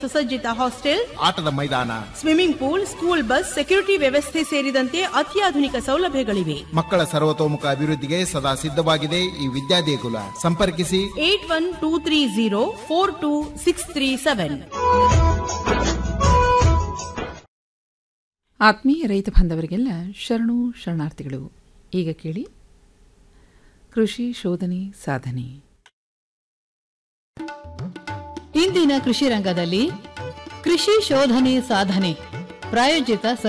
ಸುಸಜ್ಜಿತ ಹಾಸ್ಟೆಲ್ ಆಟದ ಮೈದಾನ swimming pool school bus security ವ್ಯವಸ್ಥೆ ಸೇರಿದಂತೆ ಅತ್ಯಾಧುನಿಕ ಸೌಲಭ್ಯಗಳಿವೆ ಮಕ್ಕಳ ಸರ್ವತೋಮುಖ ಅಭಿವೃದ್ಧಿಗೆ ಸದಾ ಸಿದ್ಧವಾಗಿದೆ ಈ ವಿದ್ಯಾದೇಗುಲ ಸಂಪರ್ಕಿಸಿ eight one two three zero four two six three seven ಆತ್ಮೀಯ ರೈತ ಬಾಂಧವರಿಗೆಲ್ಲ ಶರಣು ಶರಣಾರ್ಥಿಗಳು ಈಗ ಕೇಳಿ ಕೃಷಿ ಶೋಧನೆ ಸಾಧನೆ ಇಂದಿನ ಕೃಷಿ ರಂಗದಲ್ಲಿ ಕೃಷಿ ಶೋಧನೆ ಸಾಧನೆ ಪ್ರಾಯೋಜಿತ